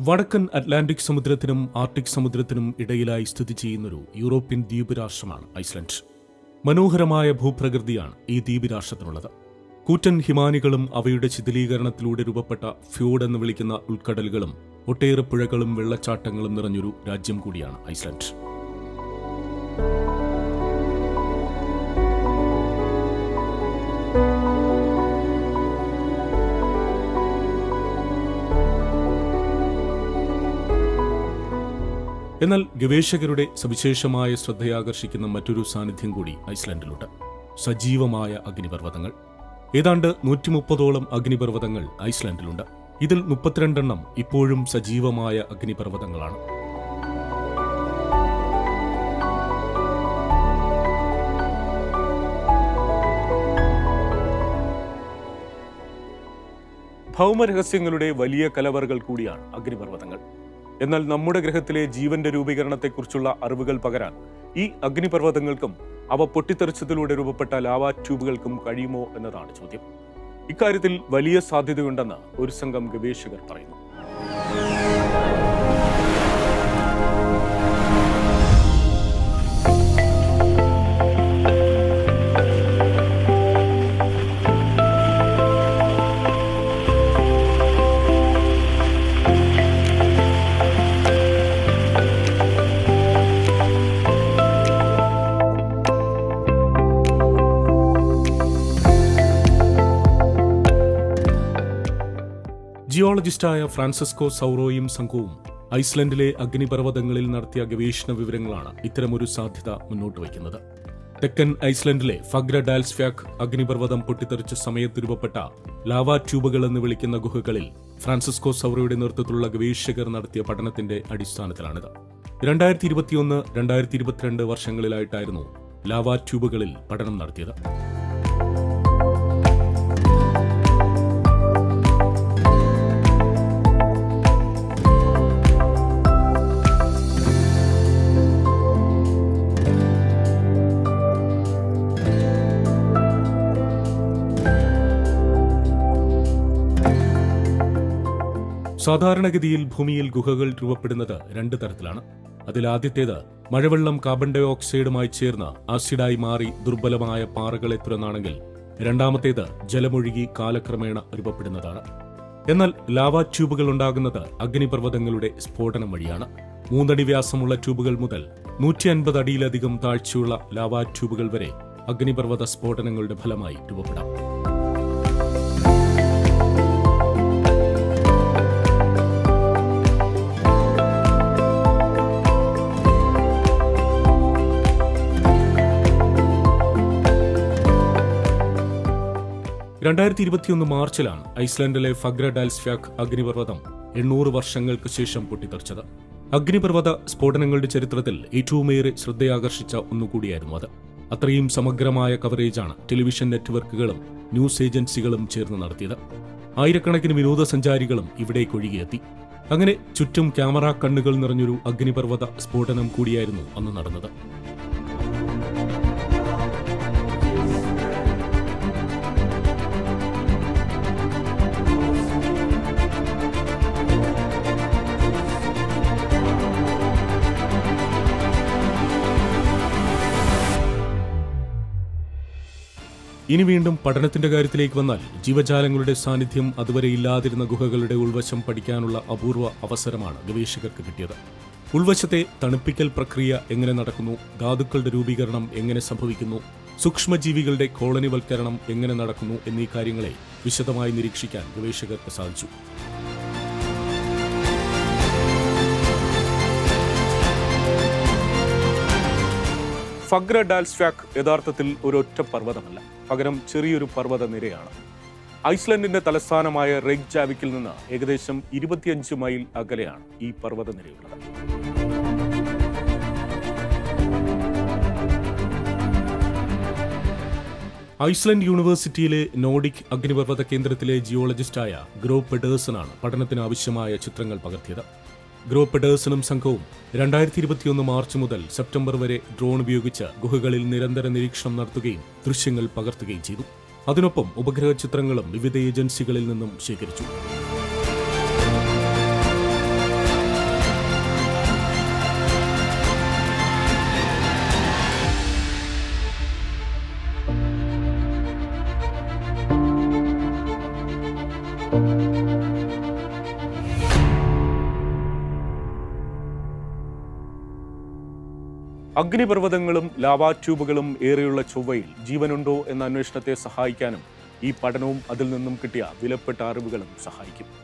വടക്കൻ Atlantic സമുദ്രത്തിനും Arctic സമുദ്രത്തിനും ഇടയിലായി സ്ഥിതി ചെയ്യുന്നൊരു യൂറോപ്യൻ ദ്വീപ് രാഷ്ട്രമാണ് ഐസ്ലൻഡ് മനോഹരമായ ഭൂപ്രകൃതിയാണ് ഈ ദ്വീപ് രാഷ്ട്രത്തിനുള്ളത് കൂറ്റൻ ഹിമാനികളും അവയുടെ ശിഥിലീകരണത്തിലൂടെ രൂപപ്പെട്ട ഫ്യൂഡ് എന്ന് വിളിക്കുന്ന ഉൾക്കടലുകളും ഒട്ടേറെ പുഴകളും വെള്ളച്ചാട്ടങ്ങളും നിറഞ്ഞൊരു രാജ്യം കൂടിയാണ് ഐസ്ലൻഡ് എന്നാൽ ഗവേഷകരുടെ സവിശേഷമായ ശ്രദ്ധയാകർഷിക്കുന്ന മറ്റൊരു സാന്നിധ്യം കൂടി ഐസ്ലാൻഡിലുണ്ട് സജീവമായ അഗ്നിപർവ്വതങ്ങൾ ഏതാണ്ട് നൂറ്റി മുപ്പതോളം അഗ്നിപർവ്വതങ്ങൾ ഐസ്ലാൻഡിലുണ്ട് ഇതിൽ മുപ്പത്തിരണ്ടെണ്ണം ഇപ്പോഴും സജീവമായ അഗ്നിപർവ്വതങ്ങളാണ് ഭൗമരഹസ്യങ്ങളുടെ വലിയ കലവറകൾ കൂടിയാണ് അഗ്നിപർവ്വതങ്ങൾ എന്നാൽ നമ്മുടെ ഗ്രഹത്തിലെ ജീവന്റെ രൂപീകരണത്തെക്കുറിച്ചുള്ള അറിവുകൾ പകരാൻ ഈ അഗ്നിപർവ്വതങ്ങൾക്കും അവ പൊട്ടിത്തെറിച്ചതിലൂടെ രൂപപ്പെട്ട ലാവാ ട്യൂബുകൾക്കും കഴിയുമോ എന്നതാണ് ചോദ്യം ഇക്കാര്യത്തിൽ വലിയ സാധ്യതയുണ്ടെന്ന് ഒരു സംഘം ഗവേഷകർ പറയുന്നു ജിയോളജിസ്റ്റായ ഫ്രാൻസിസ്കോ സൗറോയും സംഘവും ഐസ്ലൻഡിലെ അഗ്നിപർവ്വതങ്ങളിൽ നടത്തിയ ഗവേഷണ വിവരങ്ങളാണ് ഇത്തരമൊരു സാധ്യത മുന്നോട്ട് വയ്ക്കുന്നത് തെക്കൻ ഐസ്ലൻഡിലെ ഫഗ്ര ഡാൽസ്ഫ്യാക് അഗ്നിപർവ്വതം പൊട്ടിത്തെറിച്ച സമയത്ത് രൂപപ്പെട്ട ലാവാ ട്യൂബുകൾ എന്ന് വിളിക്കുന്ന ഗുഹകളിൽ ഫ്രാൻസിസ്കോ സൗറയുടെ നേതൃത്വത്തിലുള്ള ഗവേഷകർ നടത്തിയ പഠനത്തിന്റെ അടിസ്ഥാനത്തിലാണിത് രണ്ടായിരത്തി ഇരുപത്തിയൊന്ന് രണ്ടായിരത്തി ഇരുപത്തിരണ്ട് വർഷങ്ങളിലായിട്ടായിരുന്നു ലാവാ ട്യൂബുകളിൽ പഠനം നടത്തിയത് സാധാരണഗതിയിൽ ഭൂമിയിൽ ഗുഹകൾ രൂപപ്പെടുന്നത് രണ്ട് തരത്തിലാണ് അതിലാദ്യത്തേത് മഴവെള്ളം കാർബൺ ഡൈ ഓക്സൈഡുമായി ചേർന്ന് ആസിഡായി മാറി ദുർബലമായ പാറകളെ തുറന്നാണെങ്കിൽ രണ്ടാമത്തേത് ജലമൊഴുകി കാലക്രമേണ രൂപപ്പെടുന്നതാണ് എന്നാൽ ലാവാ ട്യൂബുകൾ ഉണ്ടാകുന്നത് അഗ്നിപർവ്വതങ്ങളുടെ സ്ഫോടനം വഴിയാണ് മൂന്നടി വ്യാസമുള്ള ട്യൂബുകൾ മുതൽ നൂറ്റി അൻപത് അടിയിലധികം താഴ്ചയുള്ള ലാവാ ട്യൂബുകൾ വരെ അഗ്നിപർവ്വത സ്ഫോടനങ്ങളുടെ ഫലമായി രൂപപ്പെടാം രണ്ടായിരത്തി ഇരുപത്തിയൊന്ന് മാർച്ചിലാണ് ഐസ്ലാൻഡിലെ ഫഗ്ര ഡാൽസ്ഫ്യാക് അഗ്നിപർവ്വതം എണ്ണൂറ് വർഷങ്ങൾക്ക് ശേഷം പൊട്ടിത്തെറിച്ചത് അഗ്നിപർവ്വത സ്ഫോടനങ്ങളുടെ ചരിത്രത്തിൽ ഏറ്റവുമേറെ ശ്രദ്ധയാകർഷിച്ച ഒന്നുകൂടിയായിരുന്നു അത് അത്രയും സമഗ്രമായ കവറേജാണ് ടെലിവിഷൻ നെറ്റ്വർക്കുകളും ന്യൂസ് ഏജൻസികളും ചേർന്ന് നടത്തിയത് ആയിരക്കണക്കിന് വിനോദസഞ്ചാരികളും ഇവിടേക്ക് ഒഴുകിയെത്തി അങ്ങനെ ചുറ്റും ക്യാമറ കണ്ണുകൾ നിറഞ്ഞൊരു അഗ്നിപർവ്വത സ്ഫോടനം കൂടിയായിരുന്നു അന്ന് നടന്നത് ഇനി വീണ്ടും പഠനത്തിന്റെ കാര്യത്തിലേക്ക് വന്നാൽ ജീവജാലങ്ങളുടെ സാന്നിധ്യം അതുവരെ ഇല്ലാതിരുന്ന ഗുഹകളുടെ ഉൾവശം പഠിക്കാനുള്ള അപൂർവ അവസരമാണ് ഗവേഷകർക്ക് കിട്ടിയത് ഉൾവശത്തെ തണുപ്പിക്കൽ പ്രക്രിയ എങ്ങനെ നടക്കുന്നു ധാതുക്കളുടെ രൂപീകരണം എങ്ങനെ സംഭവിക്കുന്നു സൂക്ഷ്മജീവികളുടെ കോളനിവൽക്കരണം എങ്ങനെ നടക്കുന്നു എന്നീ കാര്യങ്ങളെ വിശദമായി നിരീക്ഷിക്കാൻ ഗവേഷകർക്ക് സാധിച്ചു ഫഗ്ര ഡാൽസ്ഫാക് യഥാർത്ഥത്തിൽ ഒരു ഒറ്റ പർവ്വതമല്ല പകരം ചെറിയൊരു പർവ്വത നിരയാണ് ഐസ്ലൻഡിന്റെ തലസ്ഥാനമായ റെഗ് ജാവിക്കിൽ നിന്ന് ഏകദേശം ഇരുപത്തിയഞ്ച് മൈൽ അകലെയാണ് ഈ പർവ്വത നിരയുള്ളത് ഐസ്ലൻഡ് യൂണിവേഴ്സിറ്റിയിലെ നോഡിക് അഗ്നിപർവ്വത കേന്ദ്രത്തിലെ ജിയോളജിസ്റ്റായ ഗ്രോ പെഡേഴ്സണാണ് പഠനത്തിന് ആവശ്യമായ ചിത്രങ്ങൾ പകർത്തിയത് ഗ്രോ പെഡേഴ്സണും സംഘവും രണ്ടായിരത്തി ഇരുപത്തിയൊന്ന് മാർച്ച് മുതൽ സെപ്റ്റംബർ വരെ ഡ്രോൺ ഉപയോഗിച്ച് ഗുഹകളിൽ നിരന്തര നിരീക്ഷണം നടത്തുകയും ദൃശ്യങ്ങൾ പകർത്തുകയും ചെയ്തു അതിനൊപ്പം ഉപഗ്രഹ ചിത്രങ്ങളും വിവിധ ഏജൻസികളിൽ നിന്നും ശേഖരിച്ചു അഗ്നിപർവ്വതങ്ങളും ലാവാ ട്യൂബുകളും ഏറെയുള്ള ചൊവ്വയിൽ ജീവനുണ്ടോ എന്ന അന്വേഷണത്തെ സഹായിക്കാനും ഈ പഠനവും അതിൽ നിന്നും കിട്ടിയ വിലപ്പെട്ട അറിവുകളും സഹായിക്കും